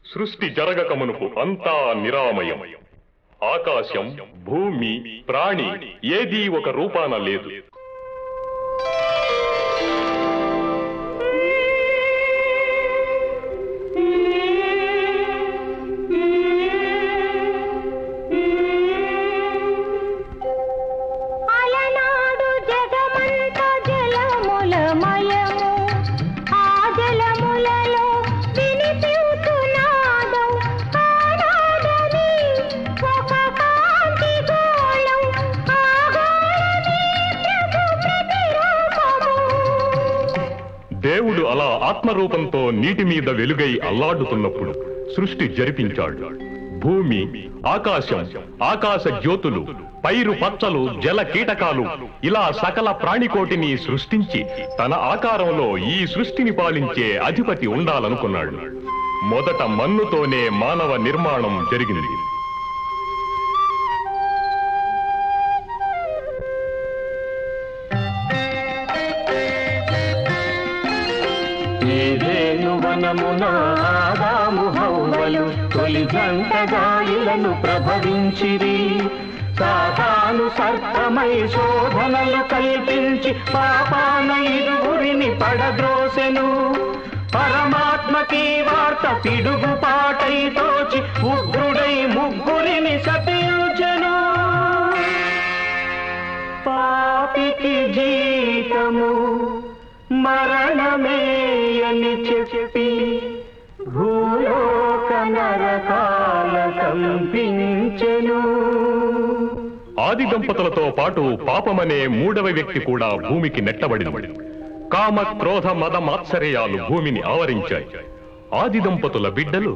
సృష్టి జరగకమునుపు అంతా నిరామయం ఆకాశం భూమి ప్రాణి ఏదీ ఒక రూపాన లేదు అలనాడు జగమంత జలములమయము ఆ జలములలో వినిపించునాదం ఆనాడని ఒక కాంతి గోళం ఆ గోళమే ప్రభు ప్రతిరూపము దేవుడు అలా ఆత్మరూపంతో నీటి మీద వెలుగై అల్లాడుతున్నప్పుడు సృష్టి జరిపించాడు భూమి ఆకాశం ఆకాశ జ్యోతులు పైరు పచ్చలు జల కీటకాలు ఇలా సకల ప్రాణికోటిని సృష్టించి తన ఆకారంలో ఈ సృష్టిని పాలించే అధిపతి ఉండాలనుకున్నాడు మొదట మన్నుతోనే మానవ నిర్మాణం జరిగింది ఏదేను వనమున ఆదాము హౌవలు తొలి జంటగా ఇలను ప్రభవించిరి సాతాను సర్పమై శోధనలు కల్పించి పాపాన ఇరువురిని పడద్రోసెను పరమాత్మకి వార్త పిడుగు పాటై తోచి ఉగ్రుడై ముగ్గురిని శపించెను పాపికి జీతము మరణమే అని చెప్పి భూలోక నరకాల కంపించెను ఆది దంపతులతో పాటు పాపమనే మూడవ వ్యక్తి కూడా భూమికి నెట్టబడింది కామ క్రోధ మద మాత్సర్యాలు భూమిని ఆవరించాయి ఆది దంపతుల బిడ్డలు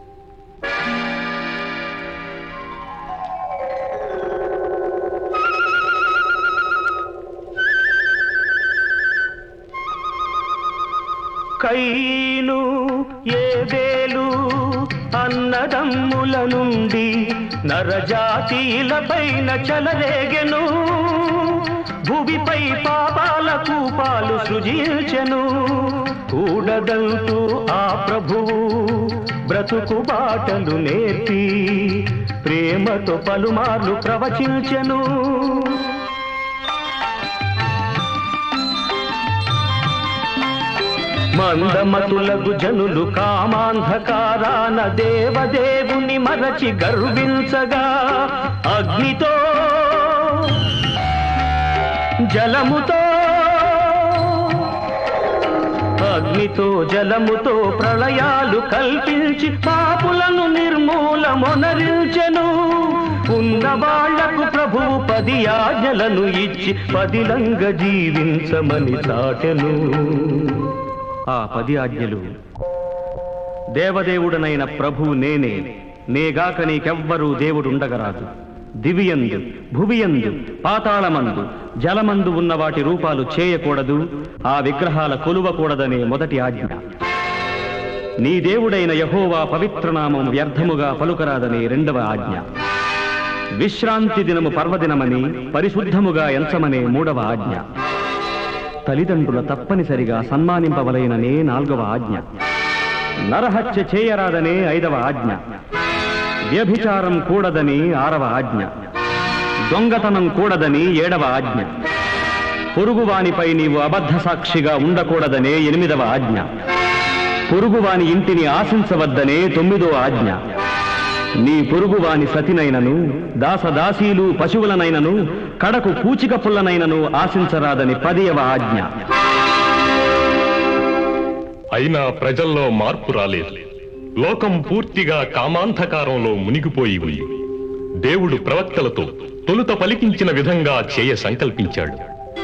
కైను ఏదేలు అన్నదమ్ముల నుండి నరజాతీలపైన చలరేగెను భూమిపై పాపాల కూపాలు సృజించెను కూడదంటూ ఆ ప్రభువు బ్రతుకు బాటలు నేర్పి ప్రేమతో పలుమార్లు ప్రవచించెను మందమతులకు జనులు కామాంధకారాన దేవదేవుని మరచి గర్వించగా అగ్నితో జలముతో అగ్నితో జలముతో ప్రళయాలు కల్పించి పాపులను నిర్మూలమొనరించెను ఉన్న వాళ్లకు ప్రభువు పది ఆజ్ఞలను ఇచ్చి పదిలంగ జీవించమని చాటెను ఆ పది ఆజ్ఞలు దేవదేవుడనైన ప్రభు నేనే నేగాక నీకెవ్వరూ దేవుడుండగరాదు దివియందు భువియందు పాతాళమందు జలమందు ఉన్న వాటి రూపాలు చేయకూడదు ఆ విగ్రహాల కొలువకూడదనే మొదటి ఆజ్ఞ నీ దేవుడైన యహోవా పవిత్రనామం వ్యర్థముగా పలుకరాదనే రెండవ ఆజ్ఞ విశ్రాంతి దినము పర్వదినమని పరిశుద్ధముగా ఎంచమనే మూడవ ఆజ్ఞ తల్లిదండ్రుల తప్పనిసరిగా సన్మానింపవలైననే నాల్గవ ఆజ్ఞ నరహత్య చేయరాదనే ఐదవ ఆజ్ఞ వ్యభిచారం కూడదని ఆరవ ఆజ్ఞ దొంగతనం కూడదని ఏడవ ఆజ్ఞ పొరుగువానిపై నీవు అబద్ధ సాక్షిగా ఉండకూడదనే ఎనిమిదవ ఆజ్ఞ పొరుగువాని ఇంటిని ఆశించవద్దనే తొమ్మిదో ఆజ్ఞ నీ పొరుగువాని సతినైనను దాసదాసీలు పశువులనైనను కడకు పూచిక పుల్లనైనను ఆశించరాదని పదియవ ఆజ్ఞ అయినా ప్రజల్లో మార్పు రాలేదు లోకం పూర్తిగా కామాంధకారంలో మునిగిపోయి ఉంది దేవుడు ప్రవక్తలతో తొలుత పలికించిన విధంగా చేయ సంకల్పించాడు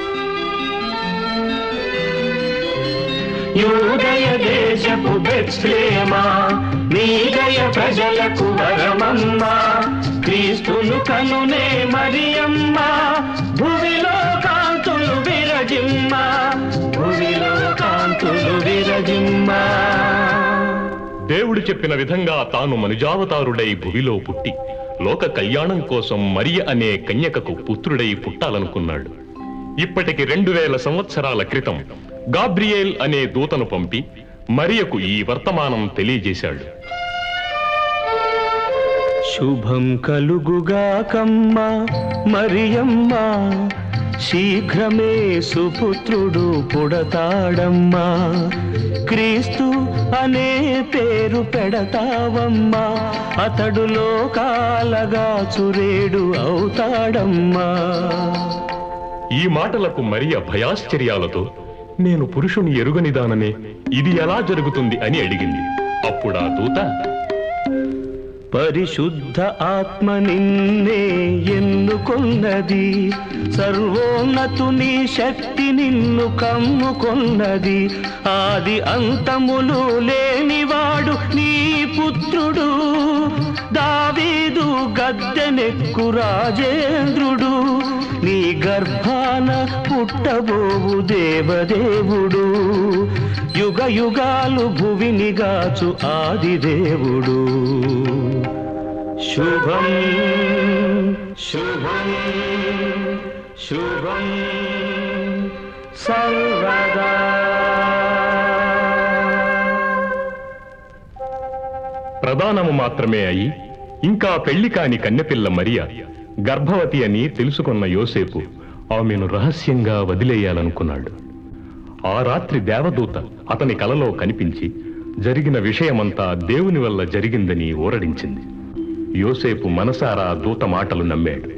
యూదయ దేశపు బెత్స్లేమా నీదయ ప్రజలకు వరమమ్మా క్రీస్తును కనునే మరియమ్మ భూమిలో కాంతులు విరజిమ్మ భూమిలో కాంతులు విరజిమ్మ దేవుడు చెప్పిన విధంగా తాను మనుజావతారుడై భువిలో పుట్టి లోక కళ్యాణం కోసం మరియ అనే కన్యకకు పుత్రుడై పుట్టాలనుకున్నాడు ఇప్పటికి రెండు వేల సంవత్సరాల క్రితం గాబ్రియేల్ అనే దూతను పంపి మరియకు ఈ వర్తమానం తెలియజేశాడు శుభం కలుగుగాకమ్మా మరియమ్మా శీఘ్రమే సుపుత్రుడు పుడతాడమ్మా క్రీస్తు అనే పేరు పెడతావమ్మా అతడు లోకాలగా చురేడు అవుతాడమ్మా ఈ మాటలకు మరియ భయాశ్చర్యాలతో నేను పురుషుని ఎరుగనిదాననే ఇది ఎలా జరుగుతుంది అని అడిగింది అప్పుడా దూత పరిశుద్ధ ఆత్మ నిన్నే ఎన్నుకొన్నది సర్వోన్నతుని శక్తి నిన్ను కమ్ముకొన్నది ఆది అంతములు లేనివాడు నీ పుత్రుడు దావీదు గద్దెనెక్కు రాజేంద్రుడు నీ గర్భాన పుట్టబోవు దేవదేవుడు యుగ యుగాలు భువిని గాచు ఆది దేవుడు శుభం శుభం శుభం సర్వదా ప్రధానము మాత్రమే అయి ఇంకా పెళ్లి కాని కన్నెపిల్ల మరియ గర్భవతి అని తెలుసుకున్న యోసేపు ఆమెను రహస్యంగా వదిలేయాలనుకున్నాడు ఆ రాత్రి దేవదూత అతని కలలో కనిపించి జరిగిన విషయమంతా దేవుని వల్ల జరిగిందని ఊరడించింది యోసేపు మనసారా దూత మాటలు నమ్మాడు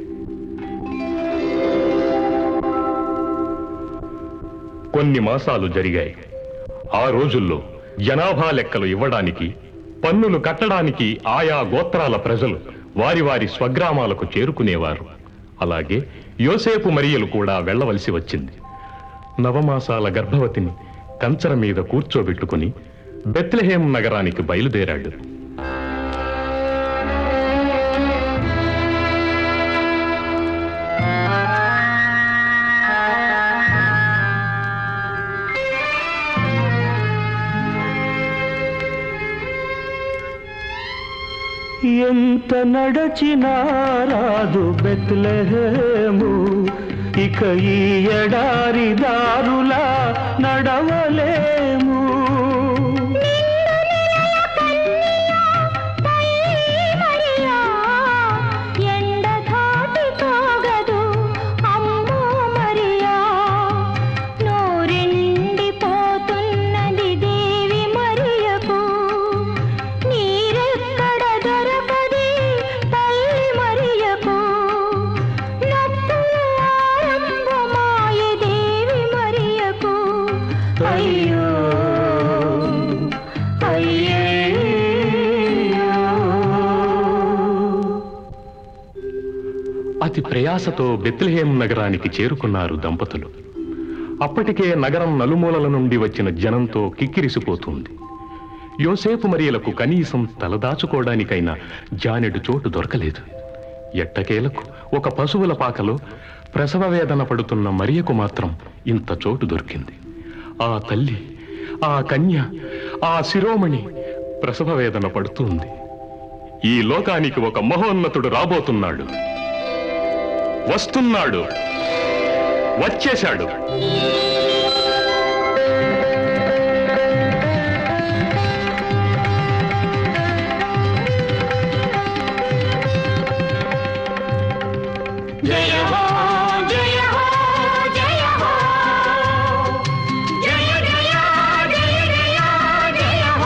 కొన్ని మాసాలు జరిగాయి ఆ రోజుల్లో జనాభా లెక్కలు ఇవ్వడానికి పన్నులు కట్టడానికి ఆయా గోత్రాల ప్రజలు వారి వారి స్వగ్రామాలకు చేరుకునేవారు అలాగే యోసేపు మరియలు కూడా వెళ్ళవలసి వచ్చింది నవమాసాల గర్భవతిని కంచర మీద కూర్చోబెట్టుకుని బెత్లెహేం నగరానికి బయలుదేరాడు ఎంత నడచినా రాదు బెత్లెహేము ఇక ఈ ఎడారి దారులా నడవలేము మరియా ఎండ ధాటి పోగదు అమ్మో మరియా నోరెండి పోతున్నది దేవి మరియకు నీరెక్కడ దొరకది తల్లి మరియకు నొప్పులు ఆరంభమాయే దేవి మరియకు అయ్యో అతి ప్రయాసతో బెత్లెహేం నగరానికి చేరుకున్నారు దంపతులు అప్పటికే నగరం నలుమూలల నుండి వచ్చిన జనంతో కిక్కిరిసిపోతుంది యోసేపు మరియలకు కనీసం తలదాచుకోవడానికైనా జానెడు చోటు దొరకలేదు ఎట్టకేలకు ఒక పశువుల పాకలో ప్రసవ వేదన పడుతున్న మరియకు మాత్రం ఇంత చోటు దొరికింది ఆ తల్లి ఆ కన్య ఆ శిరోమణి ప్రసవ వేదన పడుతుంది ఈ లోకానికి ఒక మహోన్నతుడు రాబోతున్నాడు వస్తున్నాడు వచ్చేశాడు జయ హో జయ హో జయ హో జయ జయ జయ జయ జయ హో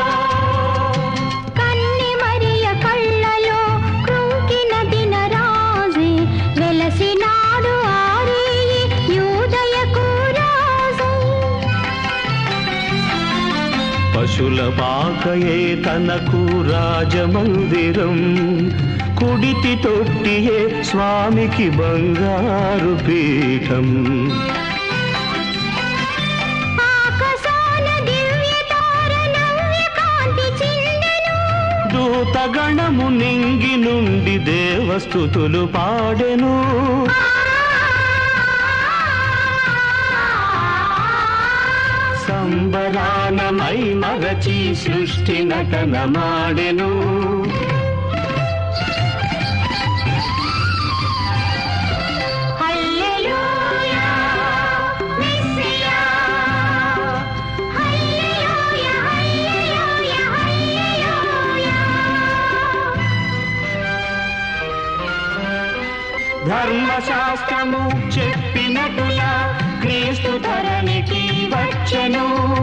కన్ని మరియ కళ్ళలో కృంకిన దినరాజే వెలసినాడు ఆరేయి యూదయకు రాజు పశుల పాకయే తనకు రాజమందిరం కుడితి తొట్టియే స్వామికి బంగారు పీఠం ఆకాశాన దివ్య తార నవ్య కాంతి చిందెను దూతగణము నింగి నుండి దేవస్థుతులు పాడెను సంబరానమై మరచి సృష్టి నటన మాడెను హల్లెలూయా మెస్సియా హల్లెలూయా హల్లెలూయా హల్లెలూయా ధర్మశాస్త్రము చెప్పినట్టులా క్రీస్తు ధరణికి వచ్చెను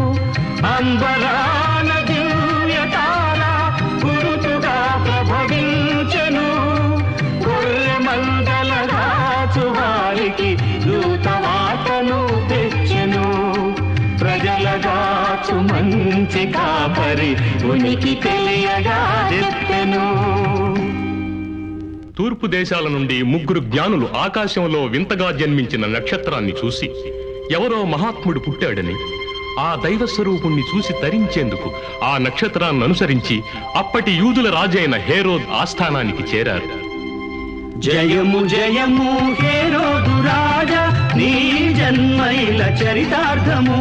అంబరాన దివ్యతార గురుతుగా ప్రభవించెను గొర్రె మందల రాచు వారికి దూతవాటను తెచ్చెను ప్రజల దాచు మంచి కాపరి ఉనికి తెలియగా చెప్పెను తూర్పు దేశాల నుండి ముగ్గురు జ్ఞానులు ఆకాశంలో వింతగా జన్మించిన నక్షత్రాన్ని చూసి ఎవరో మహాత్ముడు పుట్టాడని ఆ దైవ స్వరూపుణ్ణి చూసి తరించేందుకు ఆ నక్షత్రాన్ని అనుసరించి అప్పటి యూదుల రాజైన హేరోద్ ఆస్థానానికి చేరారు జయము జయము హేరోదు రాజా నీ జన్మైల చరితార్థము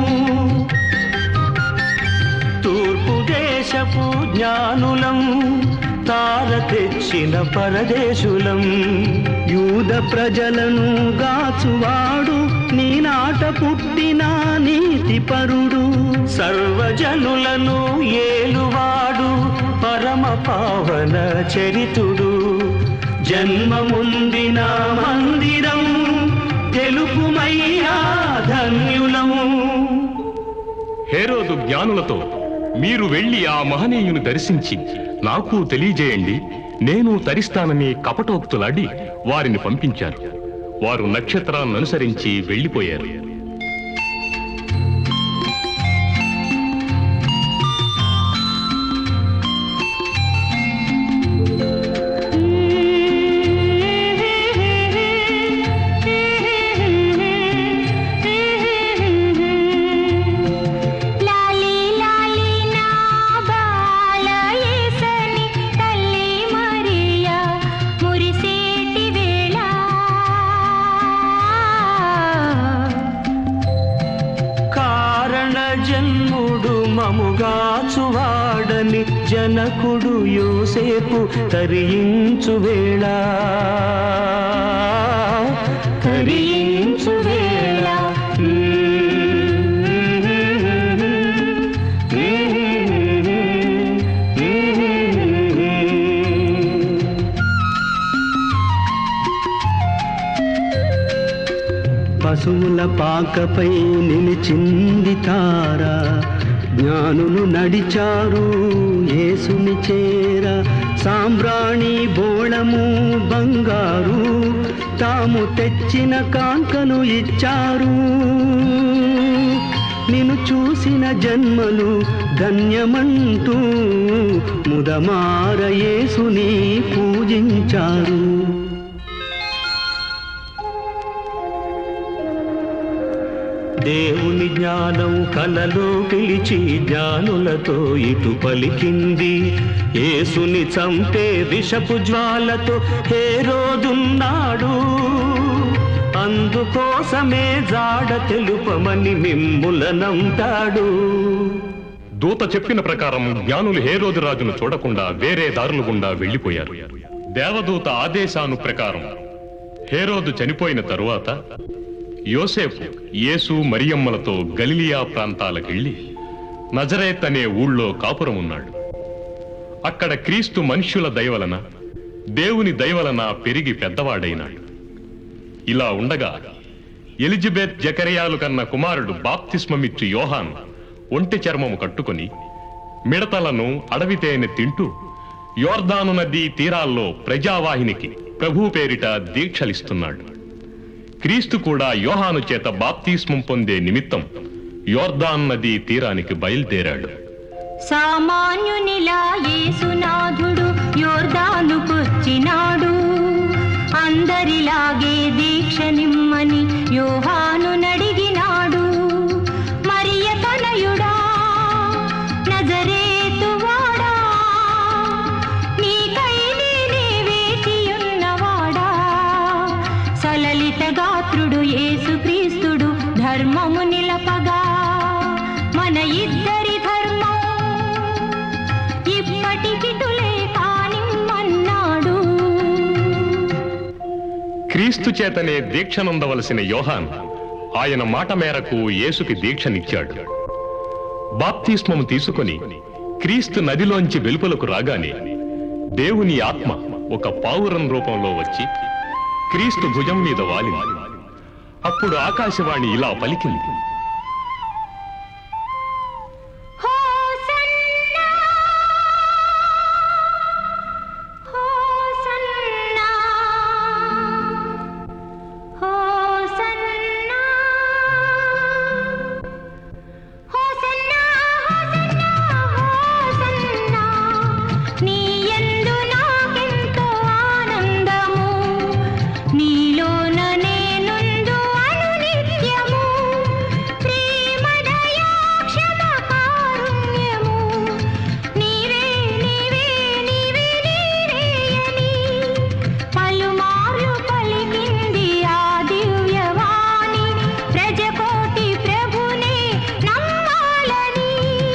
తూర్పు దేశపు జ్ఞానులం తార తెచ్చిన పరదేశులం యూద ప్రజలను గాచువాడు నీ నాట పుట్టిన నీతి పరుడు సర్వజనులను ఏలువాడు పరమ పావన చరితుడు జన్మముందిన మందిరం తెలుపుమయ్యా ధన్యులము హేరోదు జ్ఞానులతో మీరు వెళ్లి ఆ మహనీయుని దర్శించి నాకు తెలియజేయండి నేను తరిస్తానని కపటోక్తులాడి వారిని పంపించారు వారు నక్షత్రాన్ని అనుసరించి వెళ్లిపోయారు లాలి లాలి నా బాల యేసని తల్లి మరియా మురిసేటి వేళ కారణ జన్ముడు మముగాచువాడని జనకుడు యోసేపు తరించు వేళ తరించు వేళ పశువుల పాకపై నిలిచింది తార జ్ఞానులు నడిచారు యేసుని చేర సాంబ్రాణి బోళము బంగారు తాము తెచ్చిన కాంకలు ఇచ్చారు నిన్ను చూసిన జన్మలు ధన్యమంటూ ముదమార యేసుని పూజించారు దేవుని జ్ఞానం కలలో పిలిచి జ్ఞానులతో ఇటు పలికింది యేసుని చంపే విషపు జ్వాలతో హేరోదున్నాడు అందుకోసమే జాడ తెలుపమని మిమ్ములనంటాడు దూత చెప్పిన ప్రకారం జ్ఞానులు హేరోదు రాజును చూడకుండా వేరే దారులు గుండా వెళ్లిపోయారు దేవదూత ఆదేశాను ప్రకారం హేరోదు చనిపోయిన తరువాత యోసేపు యేసు మరియమ్మలతో గలిలియా ప్రాంతాలకెళ్లి నజరేత్ అనే ఊళ్ళో కాపురం ఉన్నాడు అక్కడ క్రీస్తు మనుష్యుల దయవలన దేవుని దయవలన పెరిగి పెద్దవాడైనాడు ఇలా ఉండగా ఎలిజబెత్ జకరియాలు కన్న కుమారుడు బాప్తిస్మమిచ్చు యోహాన్ ఒంటి చర్మము కట్టుకొని మిడతలను అడవి తేనె తింటూ యోర్దాను నదీ తీరాల్లో ప్రజావాహినికి ప్రభు పేరిట దీక్షలిస్తున్నాడు క్రీస్తు కూడా యోహాను చేత బాప్తిస్మం పొందే నిమిత్తం యోర్దాన్ నదీ తీరానికి బయలుదేరాడు సామాన్యునిలా యేసునాథుడు యోర్దానుకొచ్చినాడు అందరిలాగే దీక్ష నిమ్మని యోహాను నడిగినాడు మరియ తనయుడా నజరేతువాడా నీకై నేనే వేచియున్నవాడా సలలిత గాత్రుడు యేసుక్రీస్తుడు ధర్మము నిలపగా మన ఇద్దరి ధర్మం ఇప్పటికిటులే కానిమ్మన్నాడు క్రీస్తు చేతనే దీక్షనుందవలసిన యోహాన్ ఆయన మాట మేరకు యేసుకి దీక్షనిచ్చాడు బాప్తిస్మము తీసుకొని క్రీస్తు నదిలోంచి వెలుపలకు రాగానే దేవుని ఆత్మ ఒక పావురం రూపంలో వచ్చి క్రీస్తు భుజం మీద వాలింది అప్పుడు ఆకాశవాణి ఇలా పలికింది hosanna hosanna hosanna hosanna hosanna నీ యందు నాకెంతో ఆనందము నీలోన నేనుందు అనునిత్యము ప్రేమదయా క్షమ కారుణ్యము నీవే నీవే నీవే నీవేయని పలుమార్లు పలికింది ఆ దివ్యవాణి ప్రజకోటి ప్రభునే నమ్మాలని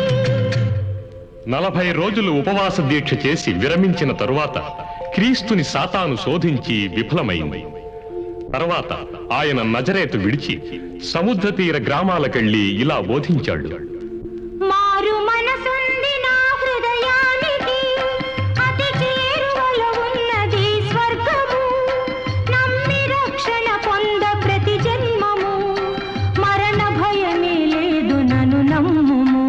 నలభై రోజులు ఉపవాస దీక్ష చేసి విరమించిన తరువాత క్రీస్తుని సాతాను శోధించి విఫలమైంది తర్వాత ఆయన నజరేతు విడిచి సముద్ర తీర గ్రామాలకెళ్ళి ఇలా బోధించాడు మారు మనసుంది నా హృదయానికి అతి చేరువలో ఉన్నది స్వర్గము నమ్మి రక్షణ పొంద ప్రతి జన్మము మరణ భయమే లేదు నన్ను నమ్ముము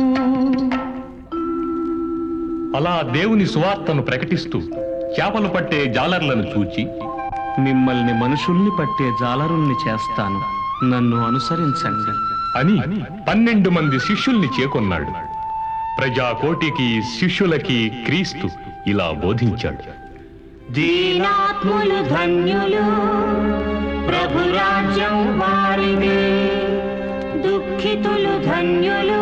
అలా దేవుని సువార్తను ప్రకటిస్తూ చేపలు పట్టే జాలర్లను చూచి మిమ్మల్ని మనుషుల్ని పట్టే జాలరుల్ని చేస్తాను నన్ను అనుసరించండి అని పన్నెండు మంది శిష్యుల్ని చేకొన్నాడు ప్రజాకోటికి శిష్యులకి క్రీస్తు ఇలా బోధించాడు దీనాత్ములు ధన్యులు ప్రభు రాజ్యం వారిదే దుఃఖితులు ధన్యులు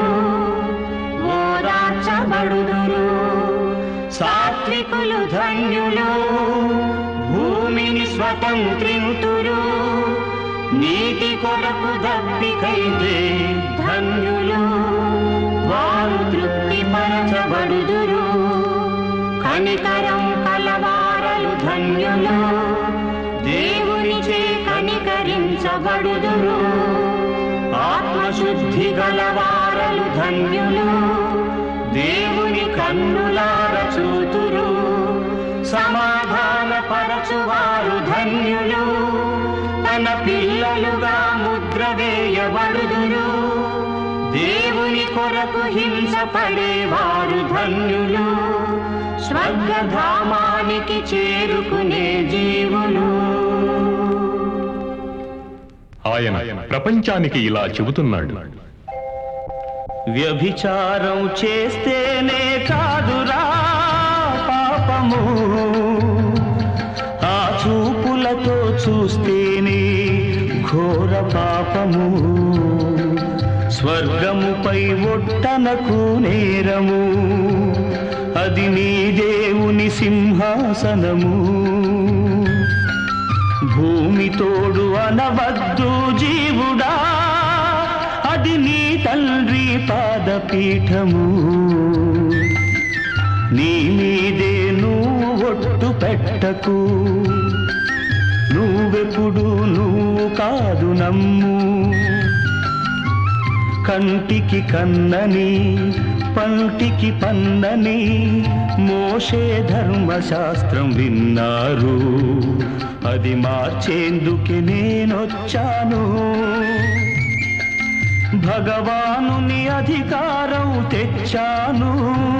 ఓదార్చబడుదురు సాత్వికులు ధన్యులు భూమిని స్వతంత్రింతురు నీతి కొరకు దప్పికైతే ధన్యులు వారు తృప్తి పరచబడుదురు కనికరం కలవారలు ధన్యులు దేవునిచే కనికరించబడుదురు ఆత్మశుద్ధి గలవారలు ధన్యులు దేవుని కన్నులార చూతురు సమాధాన పరచువారు ధన్యులు తన పిల్లలుగా ముద్ర వేయబడుదురు దేవుని కొరకు హింసపడేవారు ధన్యులు స్వర్గధామానికి చేరుకునే జీవులు ఆయన ప్రపంచానికి ఇలా చెబుతున్నాడు వ్యభిచారం చేస్తేనే కాదురా పాపము ఆ చూపులతో చూస్తేనే ఘోర పాపము స్వర్గముపై ఒట్టనకు నేరము అది నీ దేవుని సింహాసనము భూమి తోడు అనవద్దు జీవుడా అది నీ తండ్రి పాదపీఠము నీ మీదే నువ్వు ఒట్టు పెట్టకు నువ్వెప్పుడు నువ్వు కాదు నమ్ము కంటికి కన్నని పంటికి పన్నని మోషే ధర్మశాస్త్రం విన్నారు అది మార్చేందుకే నేనొచ్చాను భగవానుని అధికారం తెచ్చాను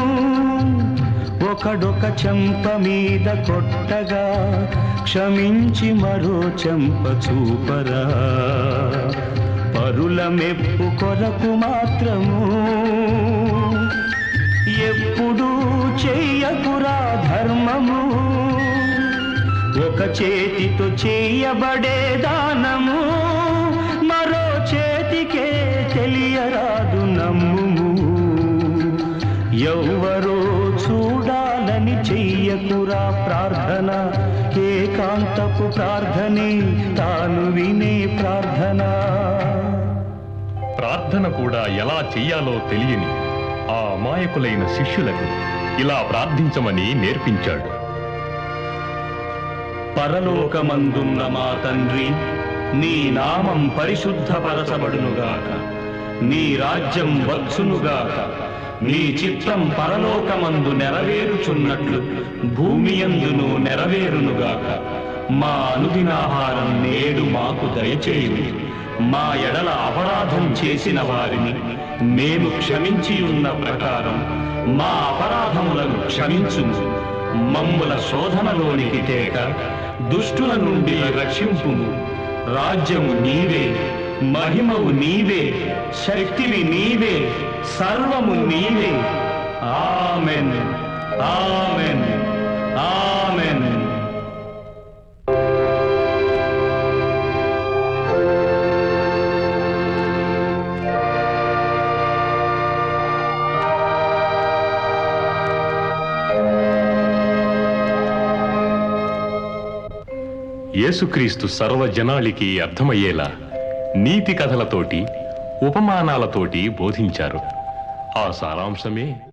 ఒకడొక చెంప మీద కొట్టగా క్షమించి మరో చెంప చూపరా పరుల మెప్పు కొరకు మాత్రము ఎప్పుడు చెయ్యకురా ధర్మము ఒక చేతితో చేయబడే దానము మరో చేతికే తెలియరాదు నమ్ముము ఎవ్వరో చూడాలని చెయ్యకురా ప్రార్థన ఏకాంతపు ప్రార్థనే తాను వినే ప్రార్థన ప్రార్థన కూడా ఎలా చెయ్యాలో తెలియని ఆ అమాయకులైన శిష్యులకు ఇలా ప్రార్థించమని నేర్పించాడు పరలోకమందున్న మా తండ్రి నీ నామం పరిశుద్ధపరచబడునుగాక నీ రాజ్యం వచ్చునుగాక నీ చిత్తం పరలోకమందు నెరవేరుచున్నట్లు భూమియందును నెరవేరునుగాక మా అనుదినాహారం నేడు మాకు దయచేయుము మా ఎడల అపరాధం చేసిన వారిని మేము క్షమించి ఉన్న ప్రకారం మా అపరాధములను క్షమించుము మమ్ముల శోధనలోనికి తేక దుష్టుల నుండి రక్షింపుము రాజ్యము నీవే మహిమవు నీవే శక్తివి నీవే సర్వము నీవే ఆమెన్ ఆమెన్ ఆమెన్ యేసుక్రీస్తు సర్వజనాళికి అర్థమయ్యేలా నీతి కథలతోటి ఉపమానాలతోటి బోధించారు ఆ సారాంశమే